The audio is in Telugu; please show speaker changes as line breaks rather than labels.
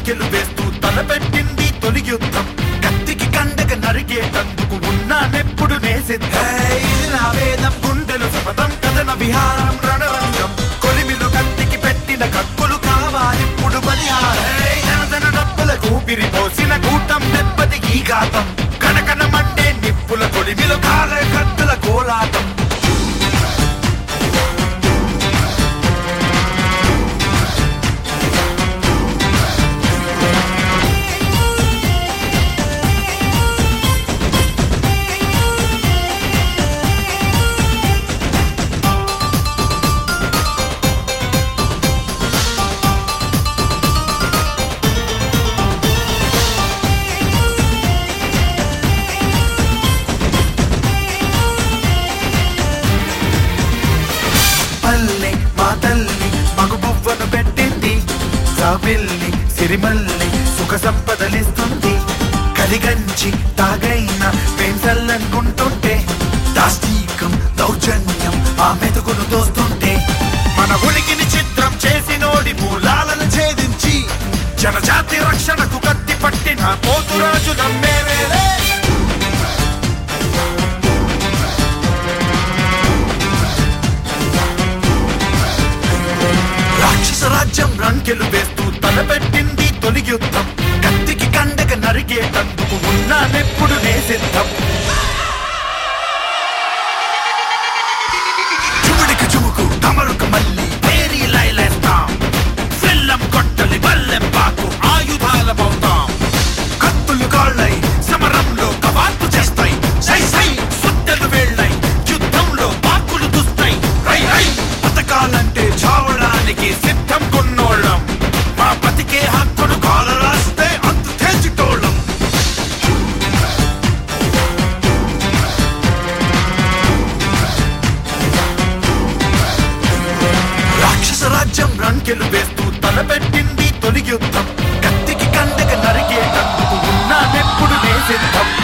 రంకెలు వేస్తూ తలపెట్టింది తొలి యుద్ధం కత్తికి కండక నరికేటందుకు ఉన్నానెప్పుడు నేసిద్ధం ఇది నా వేదం గుండెలు శపథం కథన విహారం రణరంగం కొలిమిలు కత్తికి పెట్టిన కక్కులు కావాలిప్పుడు బలిహారం జనజన డబ్బుల కూపిరి పోసిన కూటం దెబ్బతి ఈ ఘాతం కనకన మండే నిప్పుల కొలిమిలో కాల కత్తుల కోలాటం పల్లె మా తల్లి మగు బువ్వను పెట్టింది సాబిల్లి సిరిమల్లి సుఖ సంపదలిస్తుంది కలిగంచి తాగైన పెంచల్లనుకుంటుంటే దాష్టీకం దౌర్జన్యం ఆ మెతుకును తోస్తుంటే మన ఉనికిని చిత్రం చేసినోడి మూలాలను ఛేదించి జనజాతి రక్షణకు కత్తి పట్టిన పోతురాజు నమ్మే వేలే రాక్షస రాజ్యం రంకెలు వేస్తూ తలపెట్టింది తొలి యుద్ధం కత్తికి కండక నరికేటందుకు ఉన్నానెప్పుడు నే సిద్ధం చుముడికి చుముకు తమరుకు మళ్ళీ పేరీ లైలేస్తాం ఫిల్లం కొట్టలి బల్లెం పాకు ఆయుధాలమవుతాం కత్తులు కాళ్ళై సమరంలో కవాతు చేస్తాయి సై సై సుద్దెలు వేళ్ళై యుద్ధంలో పాకులు దుస్తాయి రై రై బతకాలంటే చావడానికి సిద్ధం కొన్నోళ్ళం మా బతికే హక్కును కాల రాస్తే అంతు తేల్చుకోళ్ళం రాక్షస రాజ్యం రంకెలు వేస్తూ తలపెట్టింది తొలి యుద్ధం కత్తికి కండక నరికేటందుకు ఉన్నానెప్పుడు నే సిద్ధం